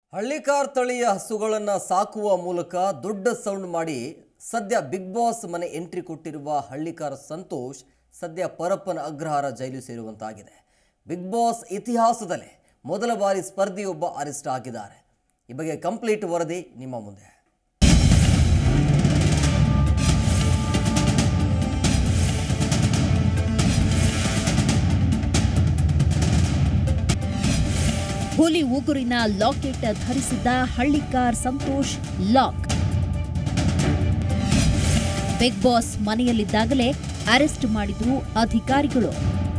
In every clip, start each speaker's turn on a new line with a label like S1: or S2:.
S1: ಹಳ್ಳಿಕಾರ್ ತಳಿಯ ಹಸುಗಳನ್ನು ಸಾಕುವ ಮೂಲಕ ದೊಡ್ಡ ಸೌಂಡ್ ಮಾಡಿ ಸದ್ಯ ಬಿಗ್ ಬಾಸ್ ಮನೆ ಎಂಟ್ರಿ ಕೊಟ್ಟಿರುವ ಹಳ್ಳಿಕಾರ್ ಸಂತೋಷ್ ಸದ್ಯ ಪರಪ್ಪನ ಅಗ್ರಹಾರ ಜೈಲು ಸೇರುವಂತಾಗಿದೆ ಬಿಗ್ ಬಾಸ್ ಇತಿಹಾಸದಲ್ಲೇ ಮೊದಲ ಬಾರಿ ಸ್ಪರ್ಧಿಯೊಬ್ಬ ಅರೆಸ್ಟ್ ಆಗಿದ್ದಾರೆ ಈ ಬಗ್ಗೆ ಕಂಪ್ಲೀಟ್ ವರದಿ ನಿಮ್ಮ ಮುಂದೆ
S2: ಹುಲಿ ಉಗುರಿನ ಲಾಕೆಟ್ ಧರಿಸಿದ್ದ Hallikar Santosh lock big boss ಮನೆಯಲ್ಲಿದ್ದಾಗಲೇ ಅರೆಸ್ಟ್ ಮಾಡಿದ್ರು ಅಧಿಕಾರಿಗಳು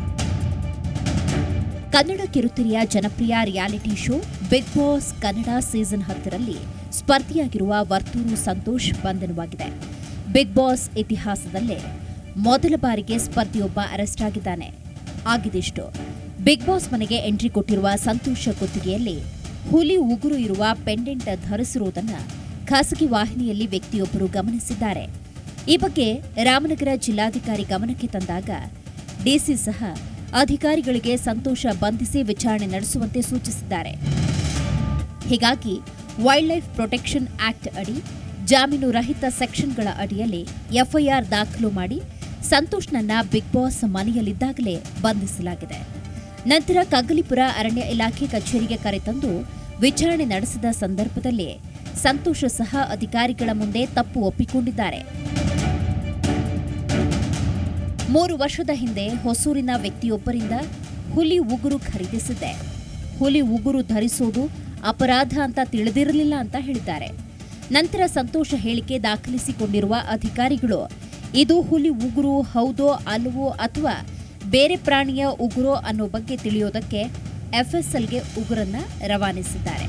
S2: ಕನ್ನಡ ಕಿರುತೆರೆಯ ಜನಪ್ರಿಯ reality show big boss Kannada season ಹತ್ತರಲ್ಲಿ ಸ್ಪರ್ಧಿಯಾಗಿರುವ ವರ್ತೂರು ಸಂತೋಷ್ ಬಂಧನವಾಗಿದೆ ಬಿಗ್ ಬಾಸ್ ಇತಿಹಾಸದಲ್ಲೇ ಮೊದಲ ಬಾರಿಗೆ ಸ್ಪರ್ಧಿಯೊಬ್ಬ ಅರೆಸ್ಟ್ ಆಗಿದ್ದಾನೆ ಆಗಿದಿಷ್ಟು ಬಿಗ್ ಬಾಸ್ ಮನೆಗೆ ಎಂಟ್ರಿ ಕೊಟ್ಟಿರುವ ಸಂತೋಷ ಕುತ್ತಿಗೆಯಲ್ಲಿ ಹುಲಿ ಉಗುರು ಇರುವ ಪೆಂಡೆಂಟ್ ಧರಿಸಿರುವುದನ್ನ ಖಾಸಗಿ ವಾಹಿನಿಯಲ್ಲಿ ವ್ಯಕ್ತಿಯೊಬ್ಬರು ಗಮನಿಸಿದ್ದಾರೆ ಈ ಬಗ್ಗೆ ರಾಮನಗರ ಜಿಲ್ಲಾಧಿಕಾರಿ ಗಮನಕ್ಕೆ ತಂದಾಗ ಡಿಸಿ ಸಹ ಅಧಿಕಾರಿಗಳಿಗೆ ಸಂತೋಷ ಬಂಧಿಸಿ ವಿಚಾರಣೆ ನಡೆಸುವಂತೆ ಸೂಚಿಸಿದ್ದಾರೆ ಹೀಗಾಗಿ ವೈಲ್ಡ್ ಲೈಫ್ ಪ್ರೊಟೆಕ್ಷನ್ ಆಕ್ಟ್ ಅಡಿ ಜಾಮೀನು ರಹಿತ ಸೆಕ್ಷನ್ಗಳ ಅಡಿಯಲ್ಲಿ ಎಫ್ಐಆರ್ ದಾಖಲು ಮಾಡಿ ಸಂತೋಷ್ನನ್ನ ಬಿಗ್ ಬಾಸ್ ಮನೆಯಲ್ಲಿದ್ದಾಗಲೇ ಬಂಧಿಸಲಾಗಿದೆ ನಂತರ ಕಗ್ಗಲಿಪುರ ಅರಣ್ಯ ಇಲಾಖೆ ಕಚೇರಿಗೆ ಕರೆತಂದು ವಿಚಾರಣೆ ನಡೆಸಿದ ಸಂದರ್ಭದಲ್ಲಿ ಸಂತೋಷ ಸಹ ಅಧಿಕಾರಿಗಳ ಮುಂದೆ ತಪ್ಪು ಒಪ್ಪಿಕೊಂಡಿದ್ದಾರೆ ಮೂರು ವರ್ಷದ ಹಿಂದೆ ಹೊಸೂರಿನ ವ್ಯಕ್ತಿಯೊಬ್ಬರಿಂದ ಹುಲಿ ಉಗುರು ಖರೀದಿಸಿದ್ದೆ ಹುಲಿ ಉಗುರು ಧರಿಸೋದು ಅಪರಾಧ ಅಂತ ತಿಳಿದಿರಲಿಲ್ಲ ಅಂತ ಹೇಳಿದ್ದಾರೆ ನಂತರ ಸಂತೋಷ ಹೇಳಿಕೆ ದಾಖಲಿಸಿಕೊಂಡಿರುವ ಅಧಿಕಾರಿಗಳು ಇದು ಹುಲಿ ಉಗುರು ಹೌದೋ ಅಲ್ಲವೋ ಅಥವಾ ಬೇರೆ ಪ್ರಾಣಿಯ ಉಗುರೋ ಅನ್ನೋ ಬಗ್ಗೆ ತಿಳಿಯೋದಕ್ಕೆ ಎಫ್ಎಸ್ಎಲ್ಗೆ ಉಗುರನ್ನ ರವಾನಿಸಿದ್ದಾರೆ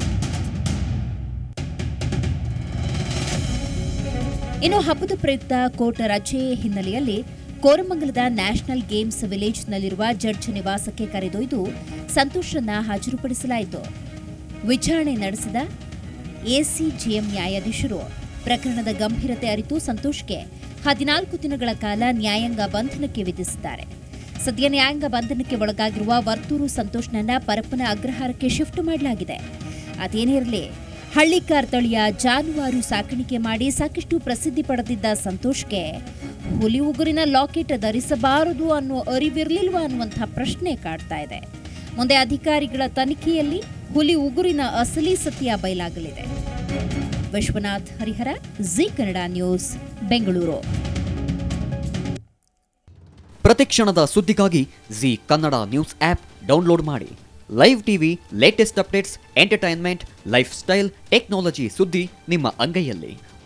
S2: ಇನ್ನು ಹಬ್ಬದ ಪ್ರಯುಕ್ತ ಕೋರ್ಟ್ ರಜೆ ಹಿನ್ನೆಲೆಯಲ್ಲಿ ಕೋರಮಂಗಲದ ನ್ಯಾಷನಲ್ ಗೇಮ್ಸ್ ವಿಲೇಜ್ನಲ್ಲಿರುವ ಜಡ್ಜ್ ನಿವಾಸಕ್ಕೆ ಕರೆದೊಯ್ದು ಸಂತೋಷರನ್ನ ಹಾಜರುಪಡಿಸಲಾಯಿತು ವಿಚಾರಣೆ ನಡೆಸಿದ ಎಸಿಜಿಎಂ ನ್ಯಾಯಾಧೀಶರು ಪ್ರಕರಣದ ಗಂಭೀರತೆ ಅರಿತು ಸಂತೋಷ್ಗೆ ಹದಿನಾಲ್ಕು ದಿನಗಳ ಕಾಲ ನ್ಯಾಯಾಂಗ ಬಂಧನಕ್ಕೆ ವಿಧಿಸಿದ್ದಾರೆ ಸದ್ಯ ನ್ಯಾಯಾಂಗ ಬಂಧನಕ್ಕೆ ಒಳಗಾಗಿರುವ ವರ್ತೂರು ಸಂತೋಷ್ನನ್ನ ಪರಪ್ಪನ ಅಗ್ರಹಾರಕ್ಕೆ ಶಿಫ್ಟ್ ಮಾಡಲಾಗಿದೆ ಅದೇನೇ ಇರಲಿ ಹಳ್ಳಿಕಾರ್ ತಳಿಯ ಜಾನುವಾರು ಸಾಕಾಣಿಕೆ ಮಾಡಿ ಸಾಕಷ್ಟು ಪ್ರಸಿದ್ಧಿ ಪಡೆದಿದ್ದ ಸಂತೋಷ್ಗೆ ಹುಲಿ ಉಗುರಿನ ಲಾಕೆಟ್ ಧರಿಸಬಾರದು ಅನ್ನೋ ಅರಿವಿರಲಿಲ್ವಾ ಅನ್ನುವಂಥ ಪ್ರಶ್ನೆ ಕಾಡ್ತಾ ಇದೆ ಮುಂದೆ ಅಧಿಕಾರಿಗಳ ತನಿಖೆಯಲ್ಲಿ ಹುಲಿ ಉಗುರಿನ ಅಸಲಿ ಸತ್ಯ ಬಯಲಾಗಲಿದೆ ವಿಶ್ವನಾಥ್ ಹರಿಹರ ಜಿ ಕನ್ನಡ ನ್ಯೂಸ್ ಬೆಂಗಳೂರು
S3: ಪ್ರತಿಕ್ಷಣದ ಸುದ್ದಿಗಾಗಿ Zee Kannada news app download ಮಾಡಿ live TV latest updates entertainment lifestyle technology ಸುದ್ದಿ ನಿಮ್ಮ ಅಂಗೈಯಲ್ಲಿ